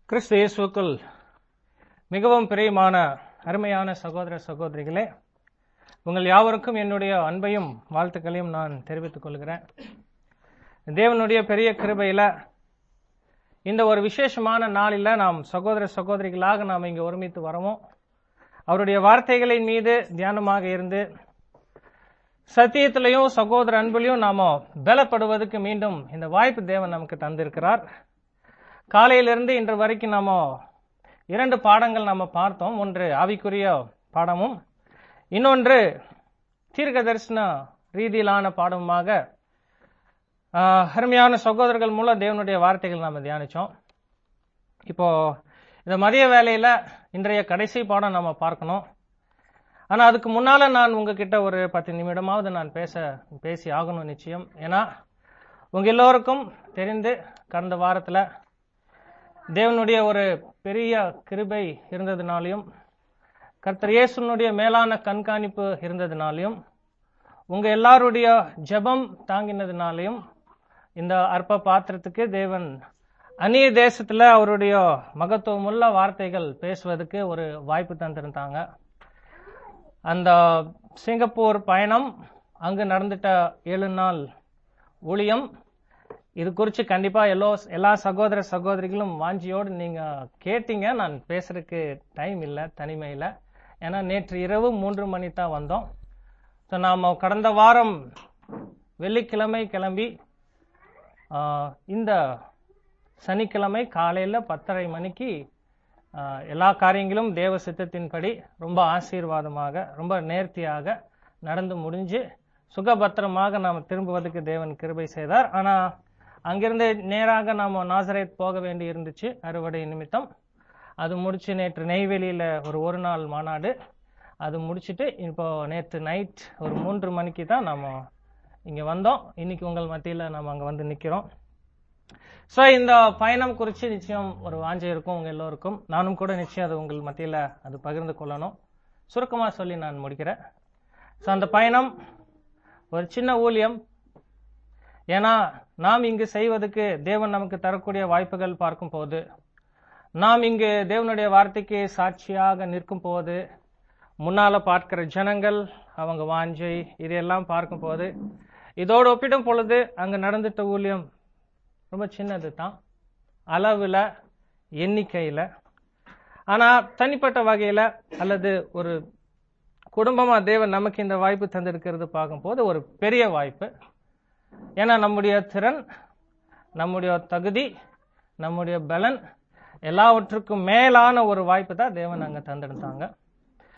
கிறிஸ்து இயேசுக்குள் மிகவும் பிரியமான அருமையான சகோதர சகோதரிகளே உங்கள் யாவருக்கும் என்னுடைய அன்பையும் வாழ்த்துக்களையும் நான் தெரிவித்துக் கொள்கிறேன் தேவனுடைய பெரிய கிருபையில இந்த ஒரு விசேஷமான நாளில் நாம் சகோதர சகோதரிகளாக நாம் இங்கே ஒருமித்து வரவும் அவருடைய வார்த்தைகளின் மீது தியானமாக இருந்து சத்தியத்திலையும் சகோதர அன்பிலையும் நாம பலப்படுவதற்கு மீண்டும் இந்த வாய்ப்பு தேவன் நமக்கு தந்திருக்கிறார் காலையிலிருந்து இன்று வரைக்கும் நாம இரண்டு பாடங்கள் நாம பார்த்தோம் ஒன்று ஆவிக்குரிய பாடமும் இன்னொன்று தீர்க்க தரிசன ரீதியிலான பாடமுமாக ஆஹ், அருமையான சகோதரர்கள் மூலம் தேவனுடைய வார்த்தைகள் நாம தியானிச்சோம் இப்போ இந்த மதிய வேலையில இன்றைய கடைசி பாடம் நாம பார்க்கணும் ஆனா அதுக்கு முன்னால நான் உங்ககிட்ட ஒரு பத்து நிமிடமாவது நான் பேச பேசி ஆகணும் நிச்சயம் ஏன்னா உங்க எல்லோருக்கும் தெரிந்து கடந்த வாரத்துல தேவனுடைய ஒரு பெரிய கிருபை இருந்ததுனாலையும் கர்த்தர் இயேசுனுடைய மேலான கண்காணிப்பு இருந்ததுனாலையும் உங்க எல்லாருடைய ஜெபம் தாங்கினதுனாலையும் இந்த அற்ப பாத்திரத்துக்கு தேவன் அந்நிய தேசத்துல அவருடைய மகத்துவமுள்ள வார்த்தைகள் பேசுவதற்கு ஒரு வாய்ப்பு தந்திருந்தாங்க அந்த சிங்கப்பூர் பயணம் அங்கு நடந்துட்ட ஏழு நாள் ஊழியம் இது குறித்து கண்டிப்பா எல்லோ எல்லா சகோதர சகோதரிகளும் வாஞ்சியோடு நீங்க கேட்டீங்க நான் பேசுறதுக்கு டைம் இல்லை தனிமையில ஏன்னா நேற்று இரவு மூன்று மணி தான் வந்தோம் ஸோ நாம் கடந்த வாரம் வெள்ளிக்கிழமை கிளம்பி ஆஹ், இந்த சனிக்கிழமை காலையில பத்தரை மணிக்கு ஆஹ், எல்லா காரியங்களும் தேவ சித்தத்தின்படி ரொம்ப ஆசீர்வாதமாக ரொம்ப நேர்த்தியாக நடந்து முடிஞ்சு சுகபத்திரமாக நாம் திரும்புவதற்கு தேவன் கிருபை செய்தார் ஆனா அங்கிருந்து நேராக நாம நாசரேத் போக வேண்டி இருந்துச்சு அறுவடை நிமித்தம் அது முடிச்சு நேற்று நெய்வேலியில ஒரு ஒரு நாள் மாநாடு அது முடிச்சிட்டு இப்போ நேற்று நைட் ஒரு மூன்று மணிக்கு தான் நாம இங்க வந்தோம் இன்னைக்கு உங்கள் மத்தியில நம்ம அங்க வந்து நிக்கிறோம் ஸோ இந்த பயணம் குறித்து நிச்சயம் ஒரு வாஞ்சை இருக்கும் உங்க எல்லோருக்கும் நானும் கூட நிச்சயம் அது உங்கள் மத்தியில அது பகிர்ந்து கொள்ளணும் சுருக்கமா சொல்லி நான் முடிக்கிறேன் ஸோ அந்த பயணம் ஒரு சின்ன ஊழியம் ஏன்னா நாம் இங்கு செய்வதற்கு தேவன் நமக்கு தரக்கூடிய வாய்ப்புகள் பார்க்கும் போது நாம் இங்கு தேவனுடைய வார்த்தைக்கு சாட்சியாக நிற்கும் போது முன்னால பார்க்கிற ஜனங்கள் அவங்க வாஞ்சை இதையெல்லாம் பார்க்கும் போது இதோடு ஒப்பிடும் பொழுது அங்க நடந்துட்ட ஊழியம் ரொம்ப சின்னது தான் அளவுல எண்ணிக்கையில ஆனா தனிப்பட்ட வகையில அல்லது ஒரு குடும்பமா தேவன் நமக்கு இந்த வாய்ப்பு தந்திருக்கிறது பார்க்கும்போது ஒரு பெரிய வாய்ப்பு ஏன்னா நம்முடைய திறன் நம்முடைய தகுதி நம்முடைய பலன் எல்லாவற்றுக்கும் மேலான ஒரு வாய்ப்பு தான் தேவன் அங்க தந்திருந்தாங்க